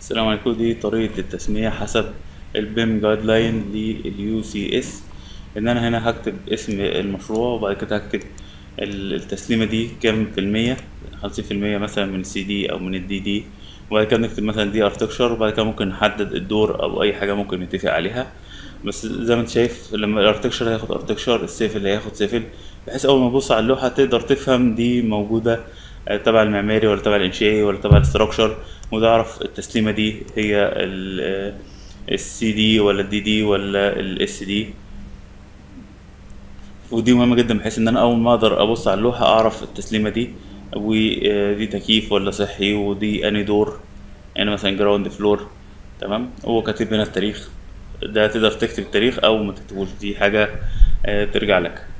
السلام عليكم دي طريقة التسمية حسب البيم جايد لاين لليو سي اس ان انا هنا هكتب اسم المشروع وبعد كده هكتب ال- التسليمة دي كام في المية خمسين في المية مثلا من السي دي او من الدي دي وبعد كده نكتب مثلا دي ارتكشر وبعد كده ممكن نحدد الدور او اي حاجة ممكن نتفق عليها بس زي ما انت شايف لما الارتكشر هياخد ارتكشر السيفل هياخد سيفل بحيث اول ما تبص على اللوحة تقدر تفهم دي موجودة آه، تبع المعماري ولا تبع الانشائي ولا تبع الاستراكشر وتعرف التسليمة دي هي السي دي ولا الدي دي ولا الاس دي ودي مهمة جدا بحيث ان انا اول ما اقدر ابص على اللوحة اعرف التسليمة دي ودي تكييف ولا صحي ودي اني دور يعني مثلا جراوند فلور تمام هو كاتب هنا التاريخ ده تقدر تكتب التاريخ او ما تكتبوش دي حاجة آه، ترجع لك